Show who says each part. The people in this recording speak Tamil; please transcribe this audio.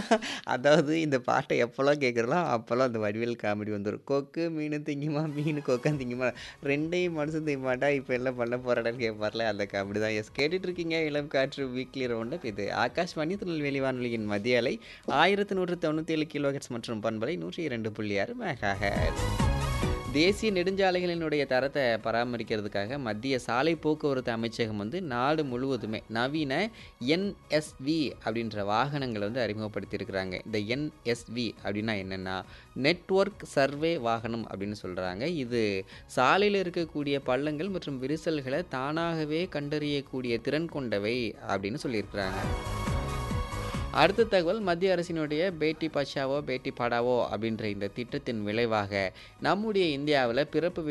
Speaker 1: அதாவது இந்த பாட்ட எப்போலாம் கேட்குறனோ, அப்போலாம் அந்த வடிவேல் காமெடி வந்துரும். கொக்கு மீனு திங்குமா, மீனு கொக்க திங்குமா, 2யும் மனுஷன் திங்க மாட்டா, இப்ப என்ன பண்ண போறாடான்னு கேட்பார்ல, அந்த காமெடி தான். எஸ் கேட்டுட்டு இருக்கீங்க இளம் காற்று வீக்லி ரவுண்டப். இது ஆகாஷ்வாணி திருநெல்வேலி வானொலியின் மதிய அலை 1197 கிலோஹெர்ட்ஸ் மற்றும் பண்பலை 102.6 மெகாஹெர்ட்ஸ். தேசிய நெடுஞ்சாலைகளினுடைய தரத்த பராமரிக்கிறதுக்காக மத்திய சாலை போக்குவரத்து அமைச்சகம் வந்து நாடு முழுவதுமே நவீன என்எஸ்வி அப்படின்ற வாகனங்கள வந்து அறிமுகப்படுத்தியிருக்கிறாங்க. இந்த என்எஸ்வி அப்படின்னா என்னன்னா, நெட்வொர்க் சர்வே வாகனம் அப்படின்னு சொல்றாங்க. இது சாலையில இருக்கக்கூடிய பள்ளங்கள் மற்றும் விரிசல்கள தானாகவே கண்டறியக்கூடிய திறன் கொண்டவை அப்படின்னு சொல்லியிருக்கிறாங்க. அடுத்த தகவல் மத்திய அரசினுடைய பேட்டி பச்சாவோ, பேட்டி படாவோ அப்படின்ற இந்த திட்டத்தின் விளைவாக நம்முடைய இந்தியாவுல பிறப்பு